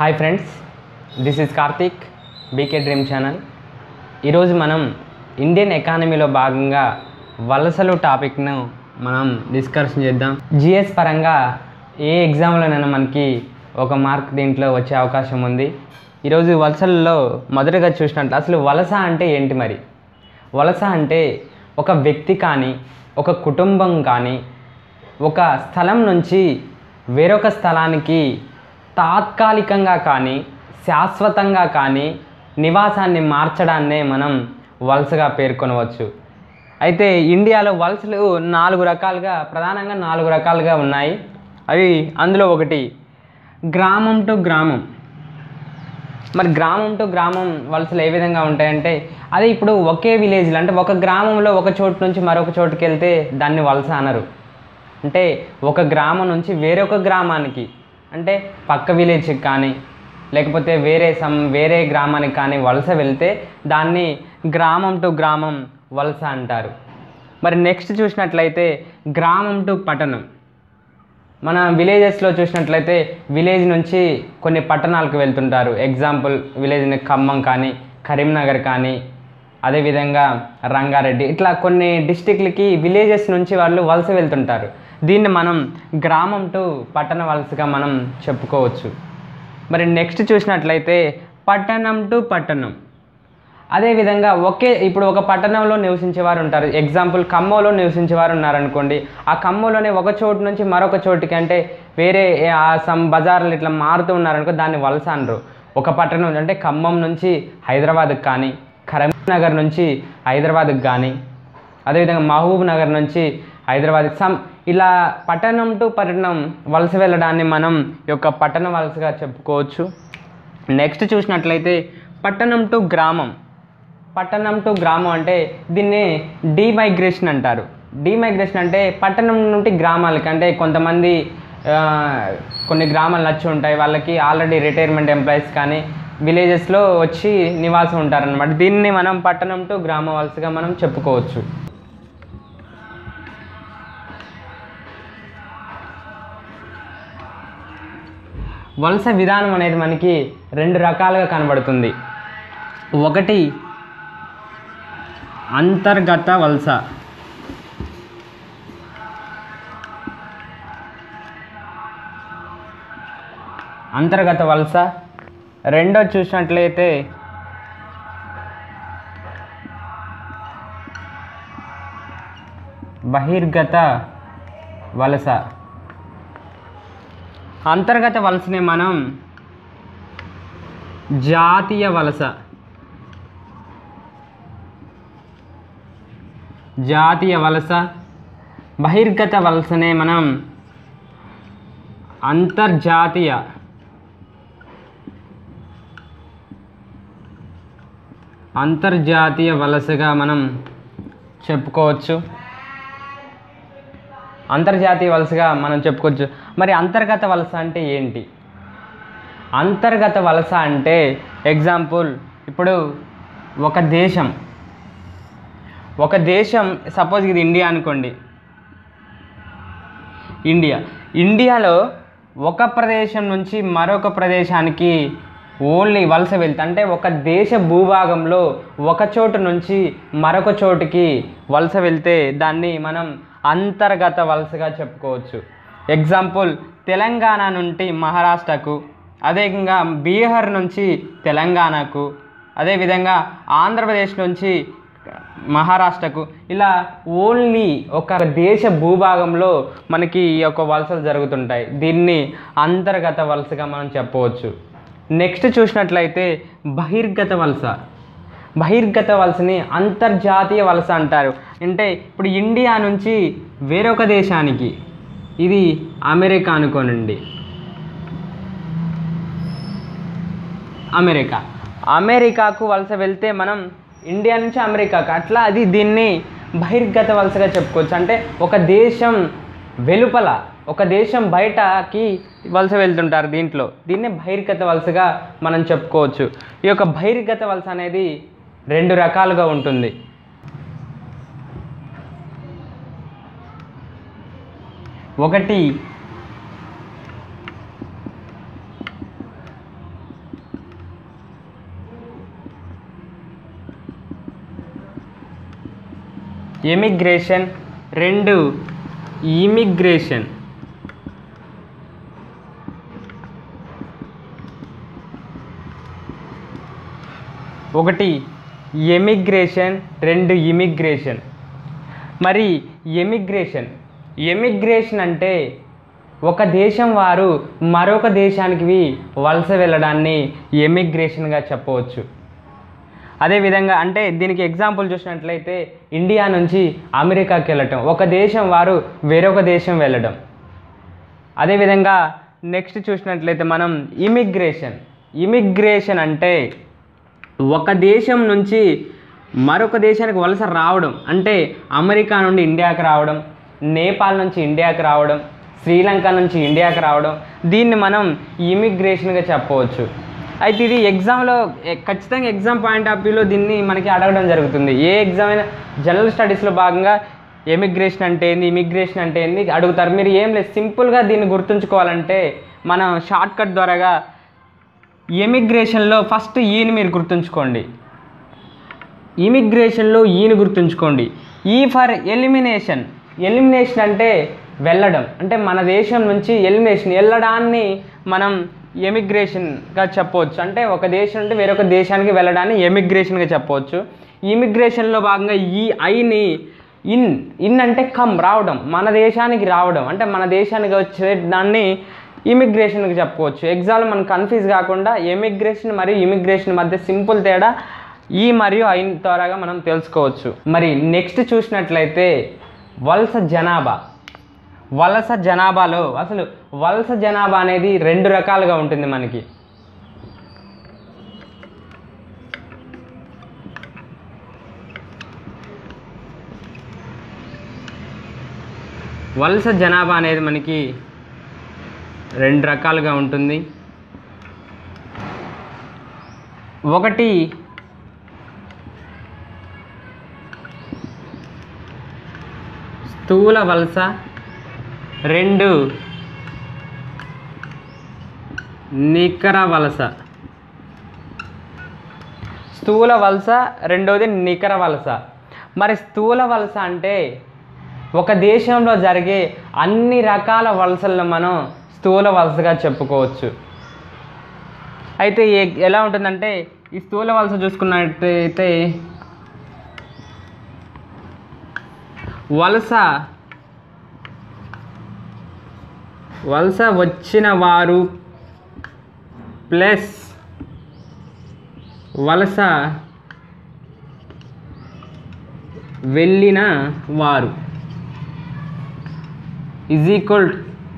hi friends this is Karthik BK dream channel ఈరోజు మనం Indian ఎకానమీలో భాగంగా వలసలు టాపిక్ను మనం డిస్కషన్ చేద్దాం జిఎస్ పరంగా ఏ ఎగ్జామ్లోనైనా మనకి ఒక మార్క్ దీంట్లో వచ్చే అవకాశం ఉంది ఈరోజు వలసల్లో మొదటగా చూసినట్లు అసలు వలస అంటే ఏంటి మరి వలస అంటే ఒక వ్యక్తి కానీ ఒక కుటుంబం కానీ ఒక స్థలం నుంచి వేరొక స్థలానికి తాత్కాలికంగా కానీ శాశ్వతంగా కానీ నివాసాన్ని మార్చడాన్నే మనం వలసగా పేర్కొనవచ్చు అయితే ఇండియాలో వలసలు నాలుగు రకాలుగా ప్రధానంగా నాలుగు రకాలుగా ఉన్నాయి అవి అందులో ఒకటి గ్రామం టు గ్రామం మరి గ్రామం టు గ్రామం వలసలు ఏ విధంగా ఉంటాయంటే అదే ఇప్పుడు ఒకే విలేజ్లో అంటే ఒక గ్రామంలో ఒక చోటు నుంచి మరొక చోటుకి వెళ్తే దాన్ని వలస అనరు అంటే ఒక గ్రామం నుంచి వేరొక గ్రామానికి అంటే పక్క విలేజ్కి కానీ లేకపోతే వేరే సమ్ వేరే గ్రామానికి కానీ వలస వెళ్తే దాన్ని గ్రామం టు గ్రామం వలస అంటారు మరి నెక్స్ట్ చూసినట్లయితే గ్రామం టు పట్టణం మన విలేజెస్లో చూసినట్లయితే విలేజ్ నుంచి కొన్ని పట్టణాలకు వెళ్తుంటారు ఎగ్జాంపుల్ విలేజ్ ఖమ్మం కానీ కరీంనగర్ కానీ అదేవిధంగా రంగారెడ్డి ఇట్లా కొన్ని డిస్టిక్లకి విలేజెస్ నుంచి వాళ్ళు వలస వెళ్తుంటారు దీన్ని మనం గ్రామం టు పట్టణ వలసగా మనం చెప్పుకోవచ్చు మరి నెక్స్ట్ చూసినట్లయితే పట్టణం టు పట్టణం అదేవిధంగా ఒకే ఇప్పుడు ఒక పట్టణంలో నివసించేవారు ఉంటారు ఎగ్జాంపుల్ ఖమ్మంలో నివసించేవారు ఉన్నారనుకోండి ఆ ఖమ్మంలోనే ఒక చోటు నుంచి మరొక చోటుకి అంటే వేరే ఆ సమ్ బజార్లు ఇట్లా మారుతూ ఉన్నారనుకో దాన్ని వలస అనరు ఒక పట్టణం అంటే ఖమ్మం నుంచి హైదరాబాద్కి కానీ కరీంనగర్ నుంచి హైదరాబాద్కి కానీ అదేవిధంగా మహబూబ్ నగర్ నుంచి హైదరాబాద్ సమ్ ఇలా పట్టణం టు పట్టణం వలస వెళ్ళడాన్ని మనం ఈ యొక్క పట్టణ వలసగా చెప్పుకోవచ్చు నెక్స్ట్ చూసినట్లయితే పట్టణం టు గ్రామం పట్టణం టు గ్రామం అంటే దీన్ని డీమైగ్రేషన్ అంటారు డీమైగ్రేషన్ అంటే పట్టణం నుండి గ్రామాలకి అంటే కొంతమంది ఆ, కొన్ని గ్రామాలు నచ్చి ఉంటాయి వాళ్ళకి ఆల్రెడీ రిటైర్మెంట్ ఎంప్లాయీస్ కానీ విలేజెస్లో వచ్చి నివాసం ఉంటారనమాట దీన్ని మనం పట్టణం టు గ్రామ వలసగా మనం చెప్పుకోవచ్చు వలస విధానం అనేది మనకి రెండు రకాలుగా కనబడుతుంది ఒకటి అంతర్గత వలస అంతర్గత వలస రెండో చూసినట్లయితే బహిర్గత వలస అంతర్గత వలసని మనం జాతీయ వలస జాతీయ వలస బహిర్గత వలసనే మనం అంతర్జాతీయ అంతర్జాతీయ వలసగా మనం చెప్పుకోవచ్చు అంతర్జాతీయ వలసగా మనం చెప్పుకోవచ్చు మరి అంతర్గత వలస అంటే ఏంటి అంతర్గత వలస అంటే ఎగ్జాంపుల్ ఇప్పుడు ఒక దేశం ఒక దేశం సపోజ్ ఇది ఇండియా అనుకోండి ఇండియా ఇండియాలో ఒక ప్రదేశం నుంచి మరొక ప్రదేశానికి ఓన్లీ వలస వెళ్తే అంటే ఒక దేశ భూభాగంలో ఒక చోటు నుంచి మరొక చోటుకి వలస వెళ్తే దాన్ని మనం అంతర్గత వలసగా చెప్పుకోవచ్చు ఎగ్జాంపుల్ తెలంగాణ నుండి మహారాష్ట్రకు అదేవిధంగా బీహార్ నుంచి తెలంగాణకు అదేవిధంగా ఆంధ్రప్రదేశ్ నుంచి మహారాష్ట్రకు ఇలా ఓన్లీ ఒక దేశ భూభాగంలో మనకి ఈ యొక్క వలసలు జరుగుతుంటాయి దీన్ని అంతర్గత వలసగా మనం చెప్పవచ్చు నెక్స్ట్ చూసినట్లయితే బహిర్గత వలస బహిర్గత వలసని అంతర్జాతీయ వలస అంటారు అంటే ఇప్పుడు ఇండియా నుంచి వేరొక దేశానికి ఇది అమెరికా అనుకోనండి అమెరికా అమెరికాకు వలస వెళ్తే మనం ఇండియా నుంచి అమెరికాకు అట్లా అది దీన్ని బహిర్గత వలసగా చెప్పుకోవచ్చు అంటే ఒక దేశం వెలుపల ఒక దేశం బయటకి వలస వెళ్తుంటారు దీంట్లో దీన్ని బహిర్గత వలసగా మనం చెప్పుకోవచ్చు ఈ యొక్క బహిర్గత వలస అనేది రెండు రకాలుగా ఉంటుంది ఒకటి ఎమిగ్రేషన్ రెండు ఇమిగ్రేషన్ ఒకటి ఎమిగ్రేషన్ రెండు ఇమిగ్రేషన్ మరి ఎమిగ్రేషన్ ఎమిగ్రేషన్ అంటే ఒక దేశం వారు మరొక దేశానికి వలస వెళ్ళడాన్ని ఎమిగ్రేషన్గా చెప్పవచ్చు అదేవిధంగా అంటే దీనికి ఎగ్జాంపుల్ చూసినట్లయితే ఇండియా నుంచి అమెరికాకి వెళ్ళటం ఒక దేశం వారు వేరొక దేశం వెళ్ళడం అదేవిధంగా నెక్స్ట్ చూసినట్లయితే మనం ఇమిగ్రేషన్ ఇమిగ్రేషన్ అంటే ఒక దేశం నుంచి మరొక దేశానికి వలస రావడం అంటే అమెరికా నుండి ఇండియాకి రావడం నేపాల్ నుంచి ఇండియాకి రావడం శ్రీలంక నుంచి ఇండియాకి రావడం దీన్ని మనం ఇమిగ్రేషన్గా చెప్పవచ్చు అయితే ఇది ఎగ్జామ్లో ఎ- ఖచ్చితంగా ఎగ్జామ్ పాయింట్ ఆఫ్ వ్యూలో దీన్ని మనకి అడగడం జరుగుతుంది ఏ ఎగ్జామ్ అయినా జనరల్ స్టడీస్లో భాగంగా ఎమిగ్రేషన్ అంటే ఏంది ఇమిగ్రేషన్ అంటే ఏంది అడుగుతారు మీరు ఏం లేదు సింపుల్గా దీన్ని గుర్తుంచుకోవాలంటే మనం షార్ట్ కట్ ద్వారాగా ఎమిగ్రేషన్లో ఫస్ట్ ఈని మీరు గుర్తుంచుకోండి ఇమిగ్రేషన్లో ఈని గుర్తుంచుకోండి ఈ ఫర్ ఎలిమినేషన్ ఎలిమినేషన్ అంటే వెళ్ళడం అంటే మన దేశం నుంచి ఎలిమినేషన్ వెళ్ళడాన్ని మనం ఎమిగ్రేషన్గా చెప్పవచ్చు అంటే ఒక దేశం నుండి వేరొక దేశానికి వెళ్ళడాన్ని ఎమిగ్రేషన్గా చెప్పవచ్చు ఇమిగ్రేషన్లో భాగంగా ఈ ఐని ఇన్ ఇన్ అంటే కమ్ రావడం మన దేశానికి రావడం అంటే మన దేశానికి వచ్చే దాన్ని ఇమిగ్రేషన్కి చెప్పుకోవచ్చు ఎగ్జామ్లో మనం కన్ఫ్యూజ్ కాకుండా ఎమిగ్రేషన్ మరియు ఇమిగ్రేషన్ మధ్య సింపుల్ తేడా ఈ మరియు ఐన్ ద్వారాగా మనం తెలుసుకోవచ్చు మరి నెక్స్ట్ చూసినట్లయితే వలస జనాభా వలస జనాభాలో అసలు వలస జనాభా అనేది రెండు రకాలుగా ఉంటుంది మనకి వలస జనాభా అనేది మనకి రెండు రకాలుగా ఉంటుంది ఒకటి స్థూల వలస రెండు నికర వలస స్థూల వలస రెండోది నికర వలస మరి స్థూల వలస అంటే ఒక దేశంలో జరిగే అన్ని రకాల వలసలను మనం స్థూల వలసగా చెప్పుకోవచ్చు అయితే ఏ- ఎలా ఉంటుందంటే ఈ స్థూల వలస చూసుకున్నట్టయితే వలస వలస వచ్చిన వారు ప్లస్ వలస వెళ్ళిన వారు ఈజ్ ఈక్వల్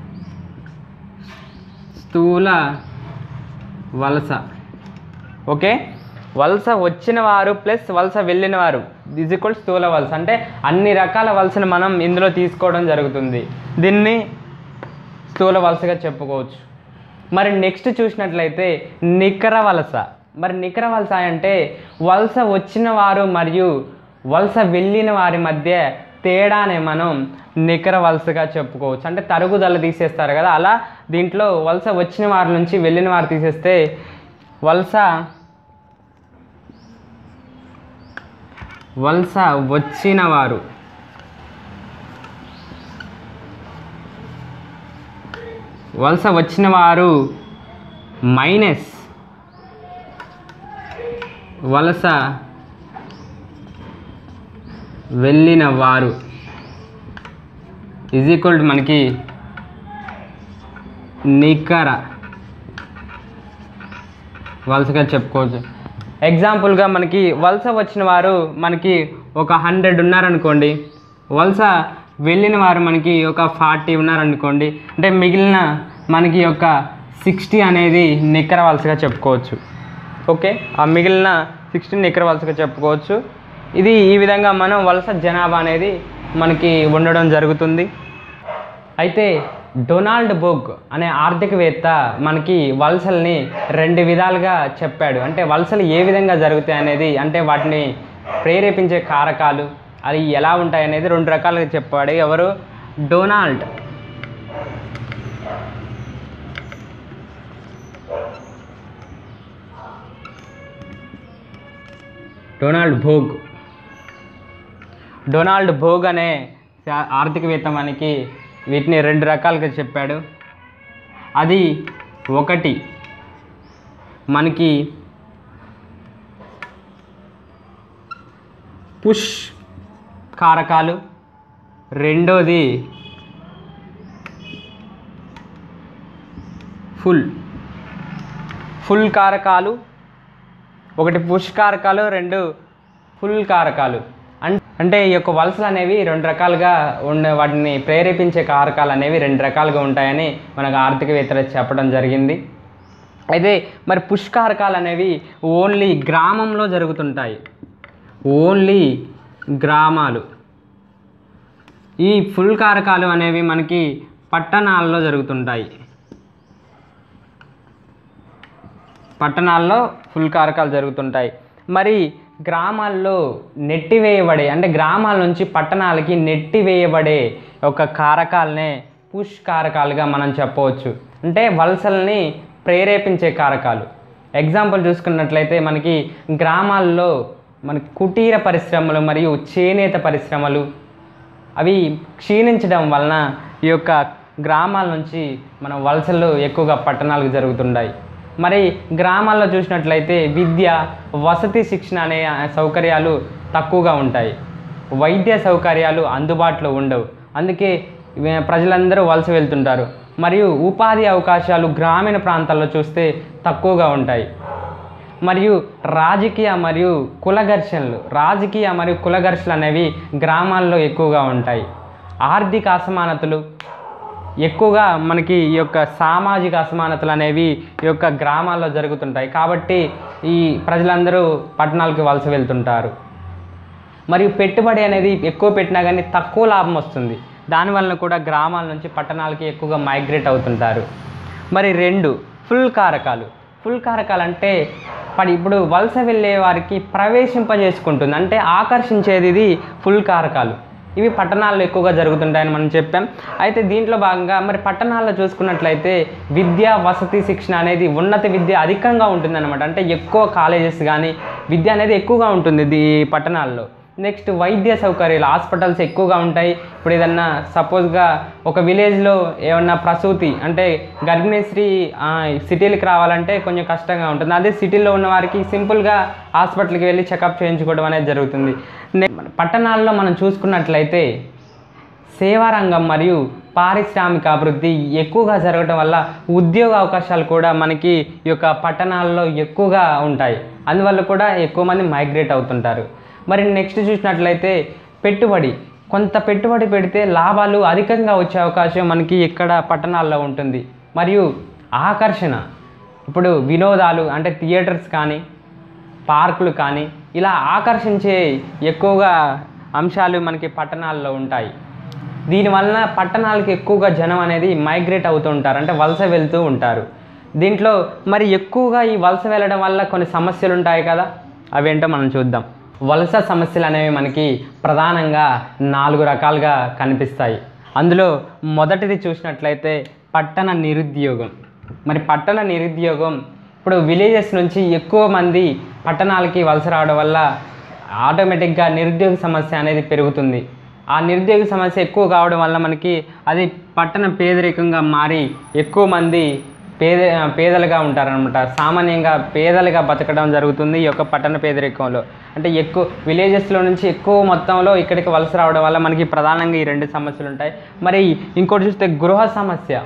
స్థూల వలస ఓకే వలస వచ్చిన వారు ప్లస్ వలస వెళ్ళిన వారు ఈజ్ ఈక్వల్ స్థూల వలస అంటే అన్ని రకాల వలసను మనం ఇందులో తీసుకోవడం జరుగుతుంది దీన్ని స్థూల వలసగా చెప్పుకోవచ్చు మరి నెక్స్ట్ చూసినట్లయితే నికర వలస మరి నికర వలస అంటే వలస వచ్చిన వారు మరియు వలస వెళ్ళిన వారి మధ్య తేడానే మనం నికర వలసగా చెప్పుకోవచ్చు అంటే తరుగుదల తీసేస్తారు కదా అలా దీంట్లో వలస వచ్చిన వారి నుంచి వెళ్ళిన వారు తీసేస్తే వలస వలస వచ్చిన వారు వలస వచ్చిన వారు మైనస్ వలస వెళ్ళిన వారు ఈజ్ ఈక్వల్ టు మనకి నికర వలసగా చెప్పుకోవచ్చు ఎగ్జాంపుల్గా మనకి వలస వచ్చిన వారు మనకి ఒక హండ్రెడ్ ఉన్నారనుకోండి వలస వెళ్ళిన వారు మనకి ఒక ఫార్టీ ఉన్నారనుకోండి అంటే మిగిలిన మనకి ఒక సిక్స్టీ అనేది నికర వలసగా చెప్పుకోవచ్చు ఓకే ఆ మిగిలిన సిక్స్టీ నికర వలసగా చెప్పుకోవచ్చు ఇది ఈ విధంగా మనం వలస జనాభా అనేది మనకి ఉండడం జరుగుతుంది అయితే డొనాల్డ్ బోగ్ అనే ఆర్థికవేత్త మనకి వలసల్ని రెండు విధాలుగా చెప్పాడు అంటే వలసలు ఏ విధంగా జరుగుతాయి అనేది అంటే వాటిని ప్రేరేపించే కారకాలు అది ఎలా ఉంటాయి అనేది రెండు రకాలుగా చెప్పాడు ఎవరు Donald Donald Bogue Donald Bogue అనే శా- ఆర్థికవేత్త మనకి వీటిని రెండు రకాలుగా చెప్పాడు అది ఒకటి మనకి పుష్ కారకాలు రెండోది ఫుల్ ఫుల్ కారకాలు ఒకటి పుష్ కారకాలు రెండు ఫుల్ కారకాలు అన్- అంటే ఈ యొక్క వలసలు అనేవి రెండు రకాలుగా ఉండే వాటిని ప్రేరేపించే కారకాలు అనేవి రెండు రకాలుగా ఉంటాయని మనకు ఆర్థికవేత్తలు చెప్పడం జరిగింది అయితే మరి పుష్ కారకాలు అనేవి ఓన్లీ గ్రామంలో జరుగుతుంటాయి ఓన్లీ గ్రామాలు ఈ ఫుల్ కారకాలు అనేవి మనకి పట్టణాల్లో జరుగుతుంటాయి పట్టణాల్లో ఫుల్ కారకాలు జరుగుతుంటాయి మరి గ్రామాల్లో నెట్టివేయబడే అంటే గ్రామాల నుంచి పట్టణాలకి నెట్టివేయబడే ఒక కారకాలనే పుష్ కారకాలుగా మనం చెప్పవచ్చు అంటే వలసల్ని ప్రేరేపించే కారకాలు ఎగ్జాంపుల్ చూసుకున్నట్లయితే మనకి గ్రామాల్లో మనకి కుటీర పరిశ్రమలు మరియు చేనేత పరిశ్రమలు అవి క్షీణించడం వలన ఈ యొక్క గ్రామాల నుంచి మన వలసలు ఎక్కువగా పట్టణాలకు జరుగుతుంటాయి మరి గ్రామాల్లో చూసినట్లయితే విద్య వసతి శిక్షణ అనే సౌకర్యాలు తక్కువగా ఉంటాయి వైద్య సౌకర్యాలు అందుబాటులో ఉండవు అందుకే వే- ప్రజలందరూ వలస వెళ్తుంటారు మరియు ఉపాధి అవకాశాలు గ్రామీణ ప్రాంతాల్లో చూస్తే తక్కువగా ఉంటాయి మరియు రాజకీయ మరియు కుల ఘర్షణలు రాజకీయ మరియు కుల ఘర్షణలు అనేవి గ్రామాల్లో ఎక్కువగా ఉంటాయి ఆర్థిక అసమానతలు ఎక్కువగా మనకి ఈ యొక్క సామాజిక అసమానతలు అనేవి ఈ యొక్క గ్రామాల్లో జరుగుతుంటాయి కాబట్టి ఈ ప్రజలందరూ పట్టణాలకు వలస వెళ్తుంటారు మరియు పెట్టుబడి అనేది ఎక్కువ పెట్టినా కానీ తక్కువ లాభం వస్తుంది దానివలన కూడా గ్రామాల నుంచి పట్టణాలకి ఎక్కువగా మైగ్రేట్ అవుతుంటారు మరి రెండు ఫుల్ కారకాలు ఫుల్ కారకాలు అంటే పడి ఇప్పుడు వలస వెళ్ళే వారికి ప్రవేశింపజేసుకుంటుంది అంటే ఆకర్షించేది ఇది ఫుల్ కారకాలు ఇవి పట్టణాల్లో ఎక్కువగా జరుగుతుంటాయని మనం చెప్పాం అయితే దీంట్లో భాగంగా మరి పట్టణాల్లో చూసుకున్నట్లయితే విద్య వసతి శిక్షణ అనేది ఉన్నత విద్య అధికంగా ఉంటుందన్నమాట అంటే ఎక్కువ కాలేజెస్ కానీ విద్య అనేది ఎక్కువగా ఉంటుంది ఈ పట్టణాల్లో నెక్స్ట్ వైద్య సౌకర్యాలు హాస్పిటల్స్ ఎక్కువగా ఉంటాయి ఇప్పుడు ఏదన్నా సపోజ్గా ఒక విలేజ్లో ఏమన్నా ప్రసూతి అంటే గర్భిణీ స్త్రీ ఆ, సిటీలకు రావాలంటే కొంచెం కష్టంగా ఉంటుంది అదే సిటీలో ఉన్న వారికి సింపుల్గా హాస్పిటల్కి వెళ్ళి చెకప్ చేయించుకోవడం అనేది జరుగుతుంది నె- పట్టణాల్లో మనం చూసుకున్నట్లయితే సేవారంగం మరియు పారిశ్రామిక అభివృద్ధి ఎక్కువగా జరగడం వల్ల ఉద్యోగ అవకాశాలు కూడా మనకి ఈ యొక్క పట్టణాల్లో ఎక్కువగా ఉంటాయి అందువల్ల కూడా ఎక్కువ మంది మైగ్రేట్ అవుతుంటారు మరి నెక్స్ట్ చూసినట్లయితే పెట్టుబడి కొంత పెట్టుబడి పెడితే లాభాలు అధికంగా వచ్చే అవకాశం మనకి ఇక్కడ పట్టణాల్లో ఉంటుంది మరియు ఆకర్షణ ఇప్పుడు వినోదాలు అంటే థియేటర్స్ కానీ పార్కులు కానీ ఇలా ఆకర్షించే ఎక్కువగా అంశాలు మనకి పట్టణాల్లో ఉంటాయి దీనివలన పట్టణాలకు ఎక్కువగా జనం అనేది మైగ్రేట్ అవుతూ ఉంటారు అంటే వలస వెళ్తూ ఉంటారు దీంట్లో మరి ఎక్కువగా ఈ వలస వెళ్ళడం వల్ల కొన్ని సమస్యలు ఉంటాయి కదా అవేంటో మనం చూద్దాం వలస సమస్యలు అనేవి మనకి ప్రధానంగా నాలుగు రకాలుగా కనిపిస్తాయి అందులో మొదటిది చూసినట్లయితే పట్టణ నిరుద్యోగం మరి పట్టణ నిరుద్యోగం ఇప్పుడు విలేజెస్ నుంచి ఎక్కువ మంది పట్టణాలకి వలస రావడం వల్ల ఆటోమేటిక్గా నిరుద్యోగ సమస్య అనేది పెరుగుతుంది ఆ నిరుద్యోగ సమస్య ఎక్కువ కావడం వల్ల మనకి అది పట్టణ పేదరికంగా మారి ఎక్కువ మంది పేద పేదలుగా ఉంటారనమాట సామాన్యంగా పేదలుగా బతకడం జరుగుతుంది ఈ యొక్క పట్టణ పేదరికంలో అంటే ఎక్కువ విలేజెస్లో నుంచి ఎక్కువ మొత్తంలో ఇక్కడికి వలస రావడం వల్ల మనకి ప్రధానంగా ఈ రెండు సమస్యలు ఉంటాయి మరి ఇంకోటి చూస్తే గృహ సమస్య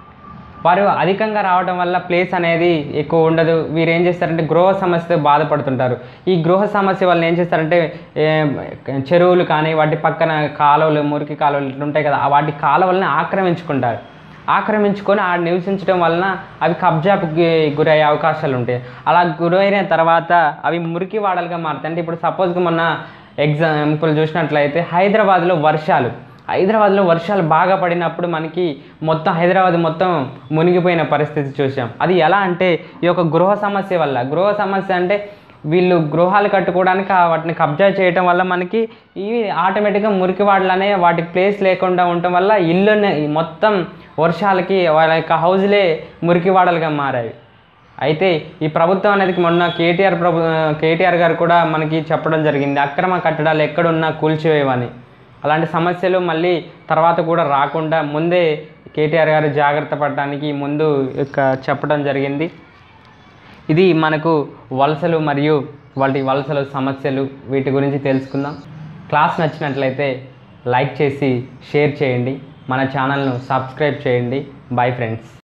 వారు అధికంగా రావడం వల్ల ప్లేస్ అనేది ఎక్కువ ఉండదు వీరు ఏం చేస్తారంటే గృహ సమస్యతో బాధపడుతుంటారు ఈ గృహ సమస్య వల్ల ఏం చేస్తారంటే ఏ, చెరువులు కానీ వాటి పక్కన కాలువలు మురికి కాలువలు ఇట్లా ఉంటాయి కదా ఆ వాటి కాలువల్ని ఆక్రమించుకుంటారు ఆక్రమించుకొని ఆడ నివసించడం వలన అవి కబ్జాకు గు- గురయ్యే అవకాశాలు ఉంటాయి అలా గురైన తర్వాత అవి మురికి వాడలుగా మారుతాయి అంటే ఇప్పుడు సపోజ్గా మొన్న ఎగ్జాంపుల్ చూసినట్లయితే హైదరాబాద్లో వర్షాలు హైదరాబాద్లో వర్షాలు బాగా పడినప్పుడు మనకి మొత్తం హైదరాబాద్ మొత్తం మునిగిపోయిన పరిస్థితి చూసాం అది ఎలా అంటే ఈ యొక్క గృహ సమస్య వల్ల గృహ సమస్య అంటే వీళ్ళు గృహాలు కట్టుకోవడానికి ఆ వాటిని కబ్జా చేయటం వల్ల మనకి ఇవి ఆటోమేటిక్గా మురికి వాడలనే వాటికి ప్లేస్ లేకుండా ఉండటం వల్ల ఇల్లు మొత్తం వర్షాలకి వాళ్ళ యొక్క హౌజ్లే మురికి వాడలుగా మారాయి అయితే ఈ ప్రభుత్వం అనేది మొన్న కేటీఆర్ ప్రభు కేటీఆర్ గారు కూడా మనకి చెప్పడం జరిగింది అక్రమ కట్టడాలు ఎక్కడున్నా కూల్చివేయమని అలాంటి సమస్యలు మళ్ళీ తర్వాత కూడా రాకుండా ముందే కేటీఆర్ గారు జాగ్రత్త పడడానికి ముందు ఇక చెప్పడం జరిగింది ఇది మనకు వలసలు మరియు వాటి వలసలు సమస్యలు వీటి గురించి తెలుసుకుందాం క్లాస్ నచ్చినట్లయితే లైక్ చేసి షేర్ చేయండి మన ఛానల్ను సబ్స్క్రైబ్ చేయండి బాయ్ ఫ్రెండ్స్